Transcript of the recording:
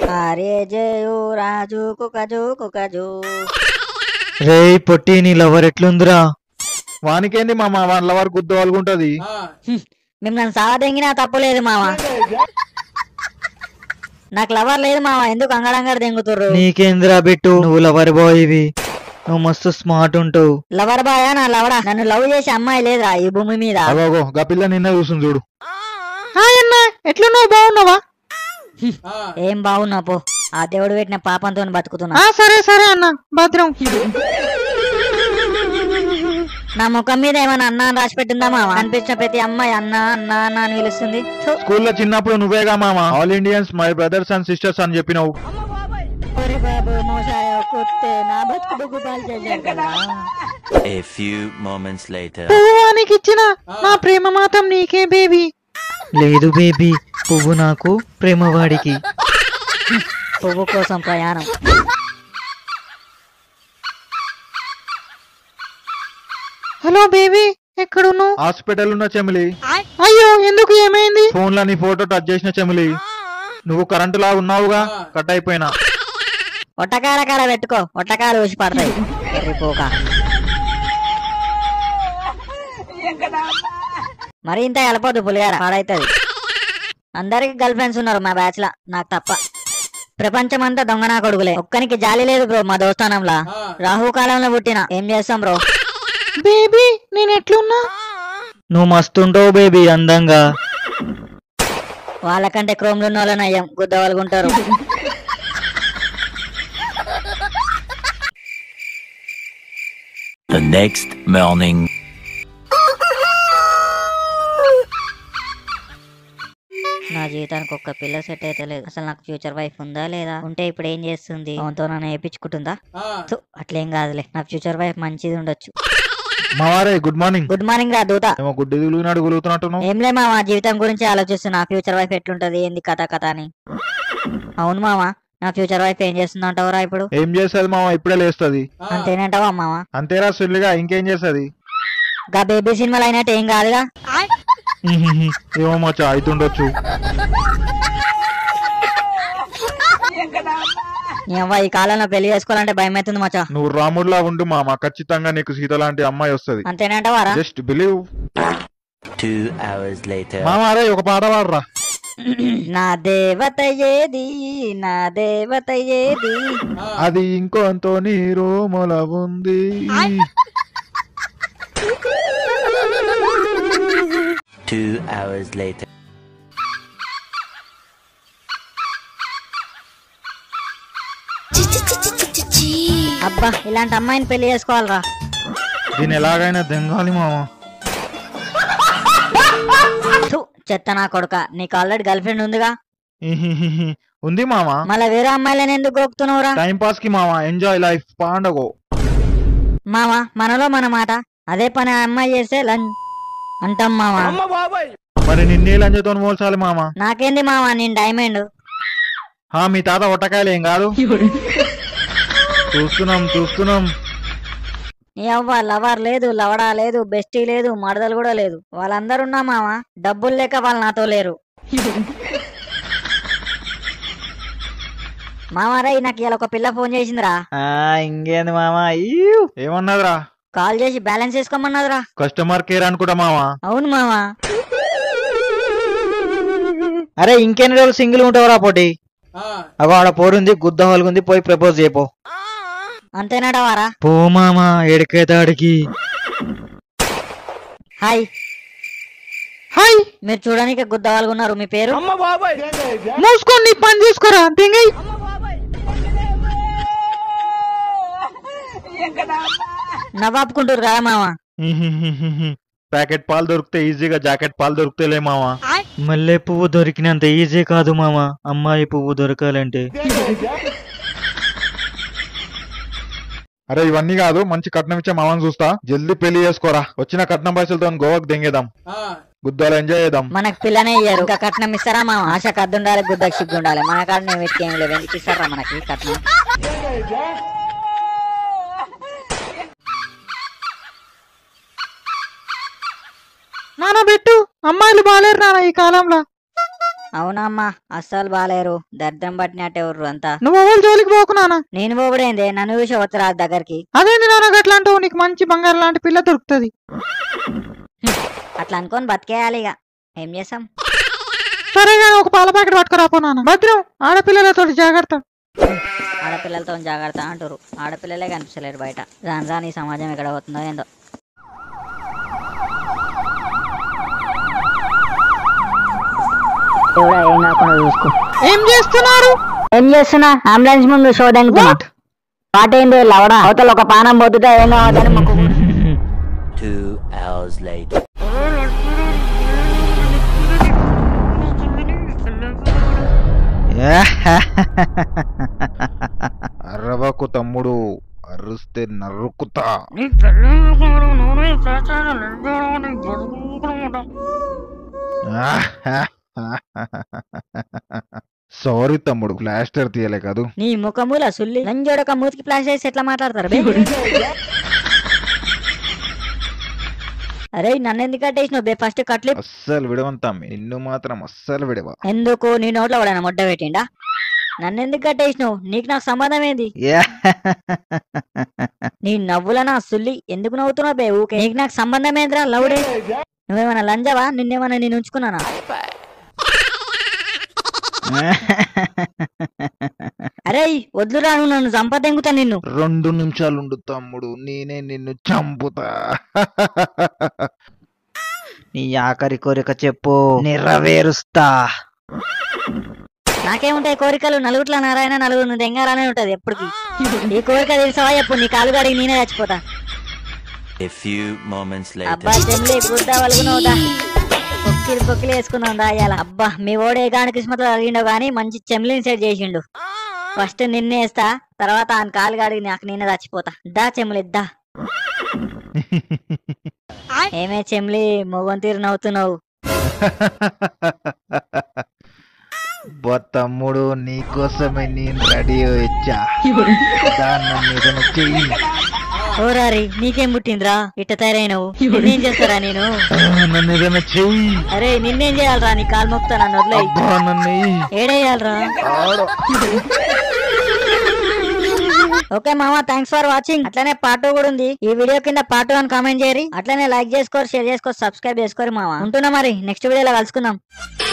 అరే జయు రాజు కుకజు కుకజు రే పొట్టి నీ లవర్ ఎట్లుందిరా వానికేంది మామ వాళ్ళ వరకు గుద్దు వాళ్ళకుంటది మిమ్మల్ని సావదెంగినా తప్పులేదు మామ నాకు లవర్ లేదు మామ ఎందుకు అంగడంగడ దెంగుతుర్రు నీకేందిరా బిట్టు నువ్వు లవర్ బాయ్ ఇవి నువ్వు మస్తు స్మార్ట్ ఉంటావు లవర్ బాయా నా లవడా నన్ను లవ్ చేసే అమ్మాయి లేదురా ఈ భూమి మీద అగోగో గా పిల్ల నిన్న చూస్తుంది చూడు హాయ్ అన్న ఎట్లున్నావు బాగున్నావా ఏం బాగున్నా పో ఆ దేవుడు పెట్టిన పాపంతో బతుకుతున్నా ఆ సరే సరే అన్న భద్రం నా ముఖం మీద ఏమైనా అన్న అని రాసి పెట్టిందా మామ కనిపించిన ప్రతి అమ్మాయి అన్న అన్న అన్న అని పిలుస్తుంది థు. స్కూల్లో చిన్నప్పుడు నువ్వేగా మామ all Indians my brothers and sisters అని చెప్పినావు ఒరే బాబు మోసాయో కుత్తే నా బతుకు డుగ్గుపాలు చేశాడు కదా A few moments later. పువ్వు వానికి ఇచ్చిన నా ప్రేమ మాత్రం నీకే బేబీ లేదు బేబీ పువ్వు నాకు ప్రేమ వాడికి పువ్వు కోసం ప్రయాణం హలో బేబీ ఎక్కడున్నావు హాస్పిటల్ ఉన్న చెమిలి అయ్యో ఎందుకు ఏమైంది ఫోన్ లో నీ ఫోటో టచ్ చేసిన చెమిలి నువ్వు కరెంటు లా ఉన్నావుగా కట్ అయిపోయినా ఒట్టకాల కాడ పెట్టుకో ఒట్టకాలు ఊసి పడతాయి పోక మరి ఇంత కలపొద్దు పులిగార పాడైతుంది అందరికి గర్ల్ ఫ్రెండ్స్ ఉన్నారు మా బ్యాచ్ లా నాకు తప్ప ప్రపంచం అంతా దొంగ నా కొడుకులే ఒక్కనికి జాలి లేదు బ్రో మా దోస్తానంలా రాహుకాలంలో పుట్టిన ఏం చేస్తాం బ్రో బేబీ నేను ఎట్లున్నా నువ్వు మస్తుంటావు బేబీ అందంగా వాళ్ళకంటే క్రోమ్లు ఉన్న వాళ్ళని అయ్యాం గుద్దవలుగుంటారు The next morning. నా జీవితానికి ఒక్క పిల్ల సెట్ అయితే లేదు అసలు నాకు ఫ్యూచర్ వైఫ్ ఉందా లేదా ఉంటే ఇప్పుడు ఏం చేస్తుంది ఆమెతో నన్ను వేయించుకుంటుందా థు, అట్లేం కాదులే నా ఫ్యూచర్ వైఫ్ మంచిది ఉండొచ్చు మావారే గుడ్ మార్నింగ్ గుడ్ మార్నింగ్ రా దూత ఏమో గుడ్డి దిగులునాడు గులుగుతున్నట్టు ఏంలే మామ జీవితం గురించి ఆలోచిస్తున్నా ఫ్యూచర్ వైఫ్ ఎట్లుంటది ఏంది కథ కథ అని అవును మామ నా ఫ్యూచర్ వైఫ్ ఏం చేస్తుందంటావురా ఇప్పుడు ఏం చేస్తుంది మామ ఇప్పుడే లేస్తుంది అంతేనంటావా మామ అంతేరా సుల్లిగా ఇంకేం చేస్తుంది గా బేబీ సినిమాలు అయినట్టు ఏం కాదుగా ఏమో మచ్చా అవుతుండొచ్చు నీ అవ్వ ఈ కాలంలో పెళ్లి చేసుకోవాలంటే భయం అవుతుంది మచ్చా నువ్వు రాముడిలా ఉండు మామ ఖచ్చితంగా నీకు సీత లాంటి అమ్మాయి వస్తుంది అంతేనంటావారా just believe Two hours later. మామ అరే ఒక పాట పాడరా నా దేవత ఏది నా దేవత ఏది అది ఇంకొంతో నీ రోమల ఉంది Two hours later. అబ్బా ఇలాంటి అమ్మాయిని పెళ్లి చేసుకోవాలరా దీన్ని ఎలాగైనా దెంగాలి మామ థు, చెత్త నా కొడుక నీకు ఆల్రెడీ గర్ల్ ఫ్రెండ్ ఉందిగా ఇహిహిహి. ఉంది మామ మళ్ళా వేరే అమ్మాయిలను ఎందుకు గోపుతున్నావురా టైం పాస్ కి మామ ఎంజాయ్ లైఫ్ పాండగో మామ మనలో మన మాట అదే పని ఆ అమ్మాయి చేస్తే లంచ్ అంటాం మామ మరి నిన్నే లంజతో మోల్చాలి మామ నాకేంది మామ నేను డైమండ్ హా మీ తాత ఒట్టకాయలు ఏం కాదు చూస్తున్నాం చూస్తున్నాం నీ అవ్వ లవర్ లేదు లవడా లేదు బెస్టీ లేదు మడదలు కూడా లేదు వాళ్ళందరూ ఉన్నా మామ డబ్బులు లేక వాళ్ళు నాతో లేరు మామారా నాకు ఇలా ఒక పిల్ల ఫోన్ చేసిందిరా ఇంకేంది మామ ఏమన్నదిరా కాల్ చేసి బ్యాలెన్స్ వేసుకోమన్నదిరా కస్టమర్ కేర్ అనుకుంటా మామ అవును మామా అరే ఇంకెన్ని రోజులు సింగిల్ ఉంటావురా పోటీ అగో ఆడ పోరుంది గుద్ద హోలుగుంది పోయి ప్రపోజ్ చేయపో అంతేనాడవారా పో మామ ఎడికేతాడికి హాయ్ హాయ్ మీరు చూడడానికి గుద్దవాళ్ళు ఉన్నారు మీ పేరు మూసుకోండి పని చేసుకోరా దింగయ్ నవ్వాపుకుంటారు కదా మామ ప్యాకెట్ పాలు దొరికితే ఈజీగా జాకెట్ పాలు దొరుకుతాయిలే మామ మల్లె పువ్వు దొరికినంత ఈజీ కాదు మామ అమ్మాయి పువ్వు దొరకాలంటే అరే ఇవన్నీ కాదు మంచి కట్నం ఇచ్చే మామని చూస్తా జల్దీ పెళ్లి చేసుకోరా వచ్చిన కట్నం పైసలతో గోవాకి దెంగేద్దాం గుద్దాలు ఎంజాయ్ చేద్దాం మనకు పిల్లనే ఇయ్యారు ఇంకా కట్నం ఇస్తారా మామ ఆశ కద్దుండాలి గుద్దకు సిగ్గు ఉండాలి మన కాడ నేను వెతికి ఏం లేవు ఎందుకు ఇస్తారా మనకి కట్నం నాన్న పెట్టు అమ్మాయిలు బాలేరు నాన్న ఈ కాలంలో అవునమ్మా అస్సలు బాలేరు దరిద్రం పట్టినట్టే ఊర్రు అంతా నువ్వు ఎవరు జోలికి పోకు నాన్న నేను పోబడేందే నన్ను చూసి వత్తరా దగ్గరికి అదేంది నాన్న గట్లా అంటావు నీకు మంచి బంగారు లాంటి పిల్ల దొరుకుతుంది అట్లా అనుకొని బతికేయాలి ఇక ఏం చేస్తాం సరే కానీ ఒక పాల ప్యాకెట్ పట్టుకురాపో నాన్న భద్రం ఆడపిల్లలతో జాగ్రత్త ఆడపిల్లలతో జాగ్రత్త అంటారు ఆడపిల్లలే కనిపించలేరు బయట రాను రాని ఈ సమాజం ఎక్కడ పోతుందో ఏందో దేవుడా ఏం కాకుండా చూసుకో ఏం చేస్తున్నారు ఏం చేస్తున్నా అంబులెన్స్ ముందు శోధంగుతున్నా పాటేంది లవడా అవతల ఒక పానం పోతుంటే ఏం కావద్దని మొక్కు Two hours later. అరవకు తమ్ముడు అరుస్తే నరుకుతా సారీ తమ్ముడు ప్లాస్టర్ తీయలే కాదు నీ ముఖముల సుల్లి లంజోడక మూతికి ప్లాస్ చేసి ఎట్లా మాట్లాడతారు బే అరే నన్ను ఎందుకు కట్టేసినావు బే ఫస్ట్ కట్లు అస్సలు విడవంతామి నిన్ను మాత్రం అస్సలు విడవ ఎందుకు నీ నోట్లో పడాను మొడ్డ పెట్టిండా నన్ను ఎందుకు కట్టేసినావు నీకు నాకు సంబంధం ఏంది నీ నవ్వుల నా సుల్లి ఎందుకు నవ్వుతున్నావు బే ఊకే నీకు నాకు సంబంధం ఏంద్రా లవుడే నువ్వేమన్నా లంజవా నిన్నేమన్నా నేను ఉంచుకున్నానా అరే వద్దురా నువ్వు నన్ను చంపదెంగుతా నిన్ను రెండు నిమిషాలుండు తమ్ముడు నేనే నిన్ను చంపుతా నీ ఆఖరి కోరిక చెప్పు నెరవేరుస్తా నాకేముంటాయి కోరికలు నలుగుట్ల నారాయణ నలుగురు దెంగారానే ఉంటది ఎప్పటికి ఈ కోరిక తెలిసావా ఎప్పుడు నీ కాలు గాడికి నేనే చచ్చిపోతా A few moments అబ్బా later. చెమ్లి గుద్దా వలుగునవుదా పొక్కిలు పొక్కిలు వేసుకుందాం దా ఇయ్యాల అబ్బా మీ ఓడే గాని కిస్మత్ కలిగిండో గానీ మంచి చెమ్లిని సెట్ చేసిండు ఫస్ట్ నిన్నేస్తా తర్వాత ఆయన కాలు గాడికి నాకు నేనే చచ్చిపోతా దా చెమ్లి దా ఏమే చెమ్లి మొగం తీరు నవ్వుతున్నావు బా తమ్ముడు నీకోసమే నేను రెడీ వచ్చా దాన్ని ఏదైనా చెయ్యి ఓరారి నీకేం పుట్టిందిరా ఇట్ట తయారైనవు నిన్నేం చేస్తారా నేను ఆ, నన్ను ఏదైనా చెయ్యి అరే నిన్నేం చేయాలరా నీ కాలు మొక్కుతా నన్ను వదిలేయ్ అబ్బా నన్ను ఎయ్యి. ఏడేయాలరా ఆడ. ఓకే మామ థ్యాంక్స్ ఫర్ వాచింగ్ అట్లనే పార్ట్ టూ కూడా ఉంది ఈ వీడియో కింద పార్ట్ టూ అని కామెంట్ చేయరి అట్లనే లైక్ చేసుకోరు షేర్ చేసుకోరు సబ్స్క్రైబ్ చేసుకోరు మామ ఉంటున్నా మరి నెక్స్ట్ వీడియోలో కలుసుకుందాం